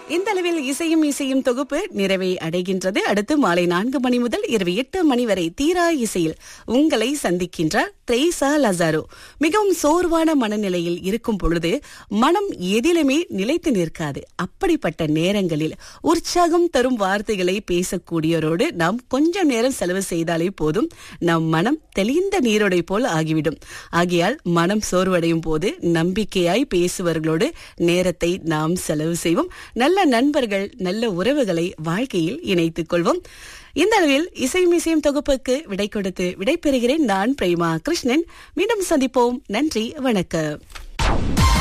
இந்த அளவில் இசையும் இசையும் தொகுப்பு நிறைவை அடைகின்றது அடுத்து மாலை நான்கு மணி முதல் இரவு எட்டு மணி வரை தீரா இசையில் உங்களை சந்திக்கின்றார் த்ரேசா லசாரோ மிகவும் சோர்வான மனநிலையில் இருக்கும் பொழுது மனம் எதிலுமே நிலைத்து நிற்காது அப்படிப்பட்ட நேரங்களில் உற்சாகம் தரும் வார்த்தைகளை பேசக்கூடியவரோடு நாம் கொஞ்சம் நேரம் செலவு செய்தாலே போதும் நம் மனம் தெளிந்த நீரோடை போல் ஆகிவிடும் ஆகையால் மனம் சோர்வடையும் போது நம்பிக்கையாய் பேசுபவர்களோடு நேரத்தை நாம் செலவு செய்வோம் நல்ல நண்பர்கள் நல்ல உறவுகளை வாழ்க்கையில் இணைத்துக் கொள்வோம் இந்த அளவில் இசையும் இசையும் தொகுப்புக்கு விடை கொடுத்து விடை பெறுகிறேன் நான் பிரேமா கிருஷ்ணன் மீண்டும் சந்திப்போம் நன்றி வணக்கம்